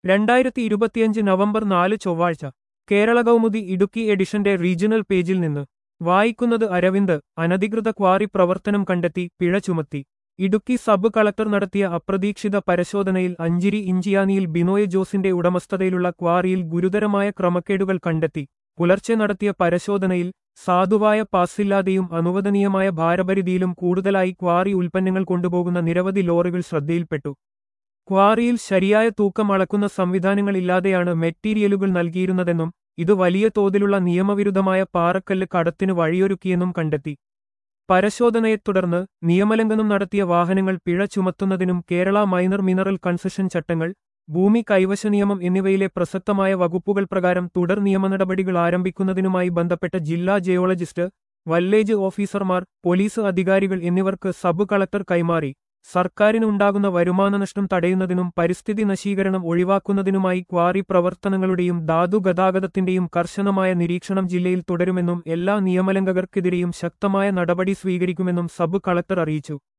രണ്ടായിരത്തി ഇരുപത്തിയഞ്ച് നവംബർ നാല് ചൊവ്വാഴ്ച കേരള കൗമുദി ഇടുക്കി എഡിഷന്റെ റീജിയണൽ പേജിൽ നിന്ന് വായിക്കുന്നത് അരവിന്ദ് അനധികൃത ക്വാറി പ്രവർത്തനം കണ്ടെത്തി പിഴ ചുമത്തി ഇടുക്കി സബ് കളക്ടർ നടത്തിയ അപ്രതീക്ഷിത പരിശോധനയിൽ അഞ്ചിരി ഇഞ്ചിയാനിയിൽ ബിനോയ് ജോസിന്റെ ഉടമസ്ഥതയിലുള്ള ക്വാറിയിൽ ഗുരുതരമായ ക്രമക്കേടുകൾ കണ്ടെത്തി പുലർച്ചെ നടത്തിയ പരിശോധനയിൽ സാധുവായ പാസില്ലാതെയും അനുവദനീയമായ ഭാരപരിധിയിലും കൂടുതലായി ക്വാറി ഉൽപ്പന്നങ്ങൾ കൊണ്ടുപോകുന്ന നിരവധി ലോറികൾ ശ്രദ്ധയിൽപ്പെട്ടു ക്വാറിയിൽ ശരിയായ തൂക്കം അളക്കുന്ന സംവിധാനങ്ങളില്ലാതെയാണ് മെറ്റീരിയലുകൾ നൽകിയിരുന്നതെന്നും ഇത് വലിയ തോതിലുള്ള നിയമവിരുദ്ധമായ പാറക്കല്ല് കടത്തിനു വഴിയൊരുക്കിയെന്നും കണ്ടെത്തി പരിശോധനയെ തുടർന്ന് നിയമലംഘനം നടത്തിയ വാഹനങ്ങൾ പിഴ ചുമത്തുന്നതിനും കേരള മൈനർ മിനറൽ കൺസഷൻ ചട്ടങ്ങൾ ഭൂമി കൈവശ നിയമം എന്നിവയിലെ പ്രസക്തമായ വകുപ്പുകൾ പ്രകാരം തുടർ നിയമനടപടികൾ ആരംഭിക്കുന്നതിനുമായി ബന്ധപ്പെട്ട ജില്ലാ ജിയോളജിസ്റ്റ് വല്ലേജ് ഓഫീസർമാർ പോലീസ് അധികാരികൾ എന്നിവർക്ക് സബ് കളക്ടർ കൈമാറി സർക്കാരിനുണ്ടാകുന്ന വരുമാനനഷ്ടം തടയുന്നതിനും പരിസ്ഥിതി നശീകരണം ഒഴിവാക്കുന്നതിനുമായി ക്വാറി പ്രവർത്തനങ്ങളുടെയും ധാതു ഗതാഗതത്തിന്റെയും കർശനമായ നിരീക്ഷണം ജില്ലയിൽ തുടരുമെന്നും എല്ലാ നിയമലംഘകർക്കെതിരെയും ശക്തമായ നടപടി സ്വീകരിക്കുമെന്നും സബ് കളക്ടർ അറിയിച്ചു